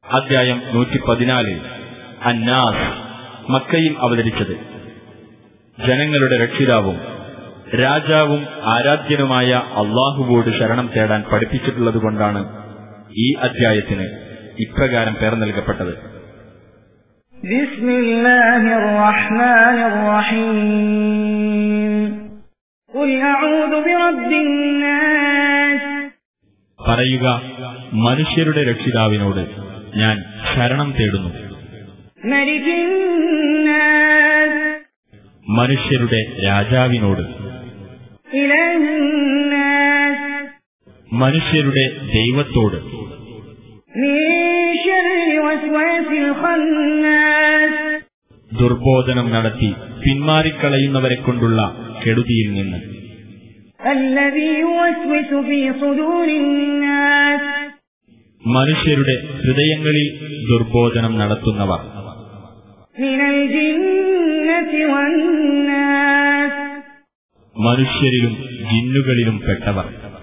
അധ്യായം നൂറ്റി പതിനാല് അന്നാസ് മക്കയിൽ അവതരിച്ചത് ജനങ്ങളുടെ രക്ഷിതാവും രാജാവും ആരാധ്യനുമായ അള്ളാഹുവോട് ശരണം തേടാൻ പഠിപ്പിച്ചിട്ടുള്ളതുകൊണ്ടാണ് ഈ അധ്യായത്തിന് ഇപ്രകാരം പേർ നൽകപ്പെട്ടത് بسم الله الرحمن الرحيم قل أعوذ برب الناس പറയുക മനുഷ്യരുടെ രക്ഷിതാവിനോട് ഞാൻ ശരണം തേടുന്നു ملك الناس മനുഷ്യരുടെ രാജാവിനോട് إله الناس മനുഷ്യരുടെ ദൈവത്തോട് من شر الوسواس الخناس ദുർബോധനം നടത്തി പിന്മാറിക്കളയുന്നവരെ കൊണ്ടുള്ള കെടുതിയിൽ നിന്ന് الذي يوسوس في صدور الناس മനുഷ്യരുടെ ഹൃദയങ്ങളിൽ ദുർബോധനം നടത്തുന്നവർ من الجنة والناس മനുഷ്യരിലും ജിന്നുകളിലും പെട്ടവർ